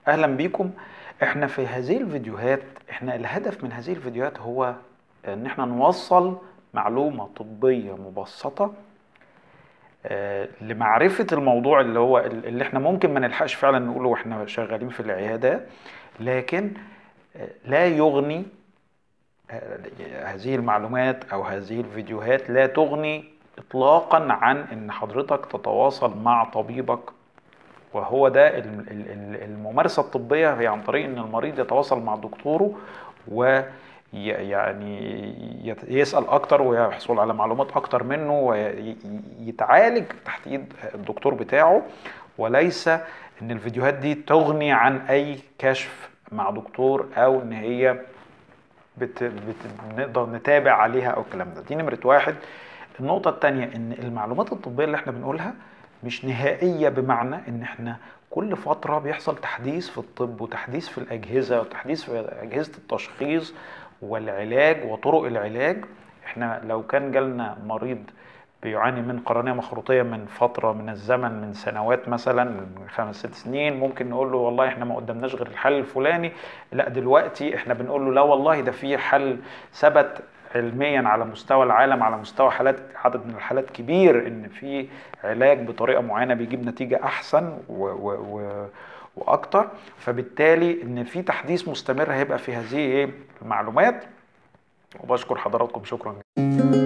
اهلا بيكم احنا في هذه الفيديوهات احنا الهدف من هذه الفيديوهات هو ان احنا نوصل معلومة طبية مبسطة آه، لمعرفة الموضوع اللي هو اللي احنا ممكن ما نلحقش فعلا نقوله واحنا شغالين في العيادة لكن آه، لا يغني آه، هذه المعلومات او هذه الفيديوهات لا تغني اطلاقا عن ان حضرتك تتواصل مع طبيبك وهو ده الم- ال- ال- الممارسة الطبية هي عن طريق ان المريض يتواصل مع دكتوره و ي- يعني يت- يسأل أكتر ويحصل على معلومات أكتر منه ويتعالج تحت إيد الدكتور بتاعه وليس إن الفيديوهات دي تغني عن أي كشف مع دكتور أو إن هي بت... بت... نقدر نتابع عليها أو الكلام ده دي نمرة واحد النقطة التانية إن المعلومات الطبية اللي إحنا بنقولها مش نهائية بمعنى إن إحنا كل فترة بيحصل تحديث في الطب وتحديث في الأجهزة وتحديث في أجهزة التشخيص والعلاج وطرق العلاج احنا لو كان جالنا مريض بيعاني من قرنية مخروطية من فترة من الزمن من سنوات مثلا من خمس ست سنين ممكن نقول له والله احنا ما قدامناش غير الحل الفلاني لا دلوقتي احنا بنقول له لا والله ده في حل ثبت علميا على مستوى العالم على مستوى حالات عدد من الحالات كبير ان في علاج بطريقة معينة بيجيب نتيجة احسن و و و واكتر فبالتالي ان في تحديث مستمر هيبقى في هذه ايه المعلومات وبشكر حضراتكم شكرا